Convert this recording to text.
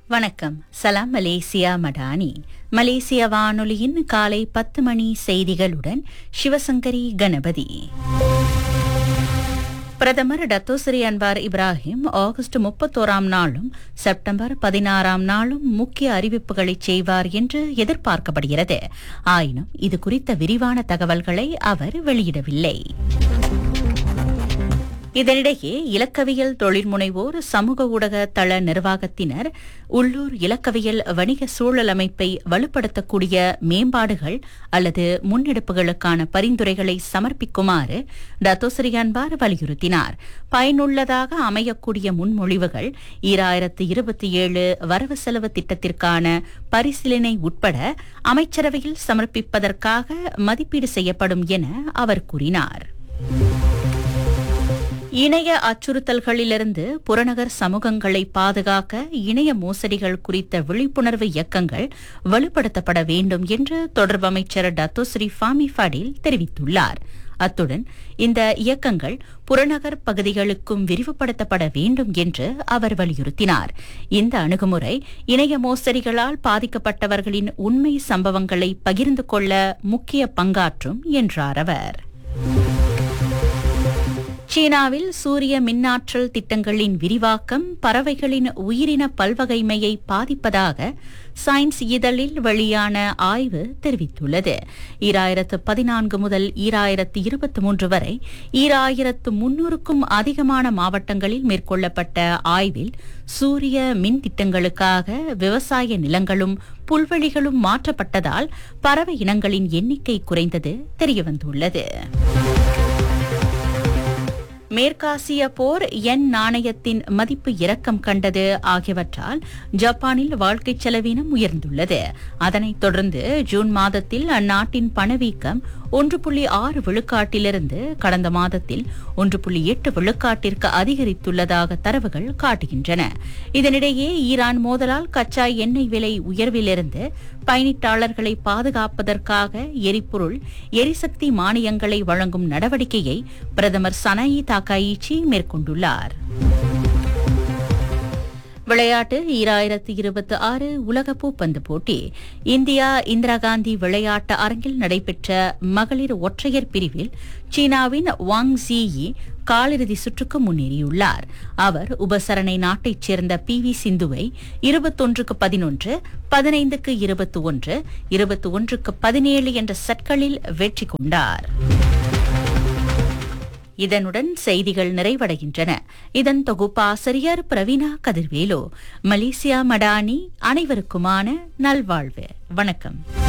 வணக்கம் சலாம் மலேசியா மடானி மலேசிய வானொலியின் காலை பத்து மணி செய்திகளுடன் சிவசங்கரி கணபதி பிரதமர் டத்தோஸ்ரீ அன்வார் இப்ராஹிம் ஆகஸ்ட் முப்பத்தோராம் நாளும் செப்டம்பர் பதினாறாம் நாளும் முக்கிய அறிவிப்புகளை செய்வார் என்று எதிர்பார்க்கப்படுகிறது ஆயினும் இது குறித்த விரிவான தகவல்களை அவர் வெளியிடவில்லை இதனிடையே இலக்கவியல் தொழில்முனைவோர் சமூக ஊடக தள நிர்வாகத்தினர் உள்ளூர் இலக்கவியல் வணிக சூழல் அமைப்பை வலுப்படுத்தக்கூடிய மேம்பாடுகள் அல்லது முன்னெடுப்புகளுக்கான பரிந்துரைகளை சமர்ப்பிக்குமாறு டத்தோஸ்ரீ அன்பார் வலியுறுத்தினார் பயனுள்ளதாக அமையக்கூடிய முன்மொழிவுகள் ஈராயிரத்து இருபத்தி ஏழு வரவு செலவு திட்டத்திற்கான பரிசீலனை உட்பட அமைச்சரவையில் சமர்ப்பிப்பதற்காக மதிப்பீடு செய்யப்படும் என அவர் கூறினார் இணைய அச்சுறுத்தல்களிலிருந்து புறநகர் சமூகங்களை பாதுகாக்க இணைய மோசடிகள் குறித்த விழிப்புணர்வு இயக்கங்கள் வலுப்படுத்தப்பட வேண்டும் என்று தொடர்பு அமைச்சர் டத்தோஸ்ரீ ஃபாமி ஃபடில் தெரிவித்துள்ளார் அத்துடன் இந்த இயக்கங்கள் புறநகர் பகுதிகளுக்கும் விரிவுபடுத்தப்பட வேண்டும் என்று அவர் வலியுறுத்தினார் இந்த அணுகுமுறை இணைய மோசடிகளால் பாதிக்கப்பட்டவர்களின் உண்மை சம்பவங்களை பகிர்ந்து கொள்ள முக்கிய பங்காற்றும் என்றார் அவர் சீனாவில் சூரிய மின்னாற்றல் திட்டங்களின் விரிவாக்கம் பறவைகளின் உயிரின பல்வகைமையை பாதிப்பதாக சயின்ஸ் இதழில் வெளியான ஆய்வு தெரிவித்துள்ளது ஈராயிரத்து பதினான்கு முதல் ஈராயிரத்து இருபத்தி மூன்று வரை ஈராயிரத்து முன்னூறுக்கும் அதிகமான மாவட்டங்களில் மேற்கொள்ளப்பட்ட ஆய்வில் சூரிய மின் திட்டங்களுக்காக விவசாய நிலங்களும் புல்வெளிகளும் மாற்றப்பட்டதால் பறவை இனங்களின் எண்ணிக்கை குறைந்தது தெரியவந்துள்ளது மேற்காசிய போர் எண் நாணயத்தின் மதிப்பு இறக்கம் கண்டது ஆகியவற்றால் ஜப்பானில் வாழ்க்கை செலவினம் உயர்ந்துள்ளது அதனைத் தொடர்ந்து ஜூன் மாதத்தில் அந்நாட்டின் பணவீக்கம் ஒன்று புள்ளி ஆறு விழுக்காட்டிலிருந்து கடந்த மாதத்தில் ஒன்று புள்ளி எட்டு விழுக்காட்டிற்கு அதிகரித்துள்ளதாக தரவுகள் காட்டுகின்றன இதனிடையே ஈரான் மோதலால் கச்சா எண்ணெய் விலை உயர்விலிருந்து பயணிட்டாளர்களை பாதுகாப்பதற்காக எரிபொருள் எரிசக்தி மானியங்களை வழங்கும் நடவடிக்கையை பிரதமர் சனாயி தாக்காயிச்சி மேற்கொண்டுள்ளார் விளையாட்டு ஈராயிரத்தி இருபத்தி ஆறு உலக பூப்பந்து போட்டி இந்தியா இந்திரா காந்தி விளையாட்டு அரங்கில் நடைபெற்ற மகளிர் ஒற்றையர் பிரிவில் சீனாவின் வாங் ஜியி காலிறுதி சுற்றுக்கு முன்னேறியுள்ளார் அவர் உபசரணை நாட்டைச் சேர்ந்த பி வி சிந்துவை இருபத்தொன்றுக்கு பதினொன்று பதினைந்துக்கு இருபத்தி ஒன்று இருபத்தி ஒன்றுக்கு பதினேழு என்ற செட்களில் வெற்றி கொண்டார் இதனுடன் செய்திகள் நிறைவடைகின்றன இதன் தொகுப்பாசிரியர் பிரவீனா கதிர்வேலு மலேசியா மடானி அனைவருக்குமான நல்வாழ்வு வணக்கம்